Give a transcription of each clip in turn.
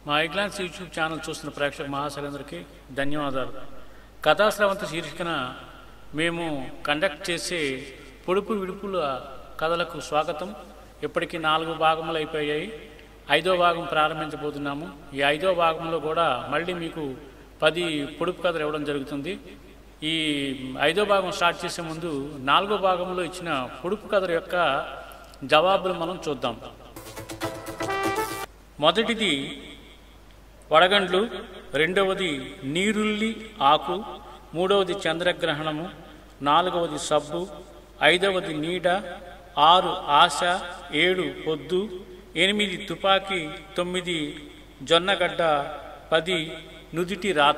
మా ఐగ్లాన్స్ YouTube channel చూస్తున్న ప్రేక్షక మహాశైలందరికీ ధన్యవాదాలు కథాశ్రవంత శీర్షికన మేము కండక్ట్ చేసే పొడుపు విడుపుల కథలకు స్వాగతం ఇప్పటికీ నాలుగు భాగములు అయిపోయాయి ఐదో భాగం ప్రారంభించబోతున్నాము ఈ ఐదో భాగంలో కూడా మళ్ళీ మీకు పది పొడుపు కథలు ఇవ్వడం జరుగుతుంది ఈ ఐదో భాగం స్టార్ట్ చేసే ముందు నాలుగో భాగంలో ఇచ్చిన పొడుపు కథల యొక్క జవాబులు మనం చూద్దాం మొదటిది వడగండ్లు రెండవది నీరుల్లి ఆకు మూడవది చంద్రగ్రహణము నాలుగవది సబ్బు ఐదవది నీడ ఆరు ఆశ ఏడు పొద్దు ఎనిమిది తుపాకీ తొమ్మిది జొన్నగడ్డ పది నుదిటి రాత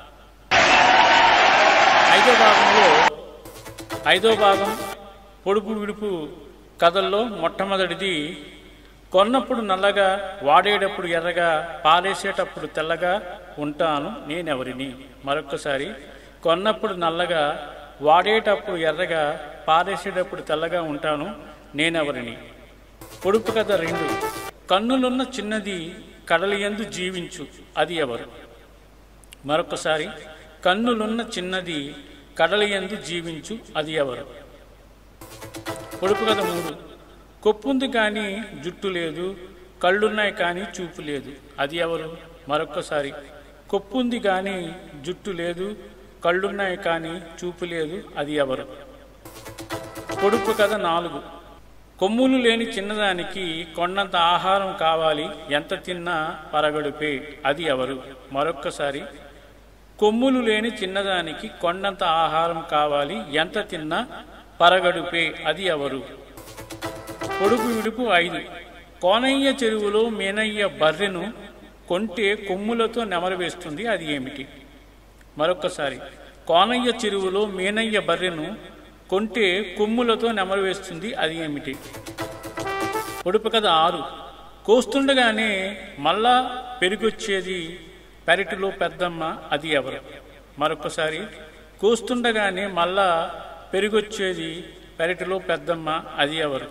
ఐదో భాగంలో ఐదో భాగం పొడుపు విడుపు కథల్లో మొట్టమొదటిది కొన్నప్పుడు నల్లగా వాడేటప్పుడు ఎర్రగా పారేసేటప్పుడు తెల్లగా ఉంటాను నేనెవరిని మరొక్కసారి కొన్నప్పుడు నల్లగా వాడేటప్పుడు ఎర్రగా పారేసేటప్పుడు తెల్లగా ఉంటాను నేనెవరిని పొడుపు కథ రెండు కన్నులున్న చిన్నది కడలియందు జీవించు అది ఎవరు మరొకసారి కన్నులున్న చిన్నది కడలియందు జీవించు అది ఎవరు పొడుపు కథ మూడు కొప్పుంది కానీ జుట్టు లేదు కళ్ళున్నాయి కానీ చూపు లేదు అది ఎవరు మరొక్కసారి కొప్పుంది కానీ జుట్టు లేదు కళ్ళున్నాయి కానీ చూపు లేదు అది ఎవరు పొడుపు కథ నాలుగు కొమ్ములు లేని చిన్నదానికి కొండంత ఆహారం కావాలి ఎంత తిన్నా పరగడుపే అది ఎవరు మరొక్కసారి కొమ్ములు లేని చిన్నదానికి కొండంత ఆహారం కావాలి ఎంత తిన్నా పరగడుపే అది ఎవరు పొడుపు విడుపు ఐదు కోనయ్య చెరువులో మేనయ్య బర్రెను కొంటే కొమ్ములతో నెమరవేస్తుంది అది ఏమిటి మరొకసారి కోనయ్య చెరువులో మేనయ్య బర్రెను కొంటే కొమ్ములతో నెమరవేస్తుంది అది ఏమిటి పొడుపు కథ ఆరు కోస్తుండగానే మళ్ళా పెరిగొచ్చేది పెరటిలో పెద్దమ్మ అది ఎవరు మరొకసారి కోస్తుండగానే మళ్ళా పెరిగొచ్చేది పెరటిలో పెద్దమ్మ అది ఎవరు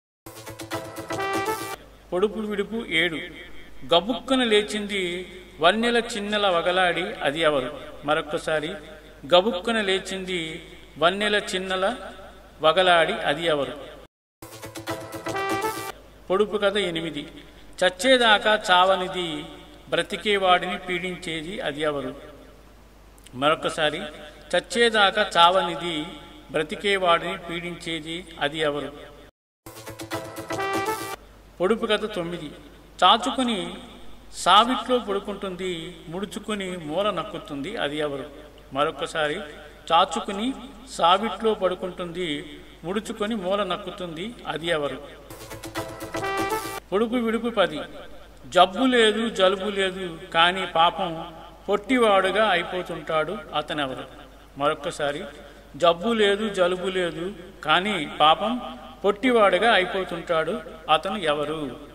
పొడుపు విడుపు ఏడు గబుక్కున లేచింది వన్నెల చిన్నెల వగలాడి అది ఎవరు మరొక్కసారి గబుక్కున లేచింది వన్నెల చిన్నల వగలాడి అది ఎవరు పొడుపు కథ ఎనిమిది చచ్చేదాకా చావనిది బ్రతికేవాడిని పీడించేది అది ఎవరు మరొకసారి చచ్చేదాకా చావనిది బ్రతికేవాడిని పీడించేది అది ఎవరు పొడుపు కథ తొమ్మిది చాచుకుని సావిట్లో పడుకుంటుంది ముడుచుకుని మూల నక్కుతుంది అది ఎవరు మరొకసారి చాచుకుని సావిట్లో పడుకుంటుంది ముడుచుకొని మూల నక్కుతుంది అది ఎవరు పొడుపు విడుపు పది జబ్బు లేదు జలుబు లేదు కానీ పాపం పొట్టివాడుగా అయిపోతుంటాడు అతనెవరు మరొక్కసారి జబ్బు లేదు జలుబు లేదు కానీ పాపం పొట్టివాడుగా అయిపోతుంటాడు అతను ఎవరు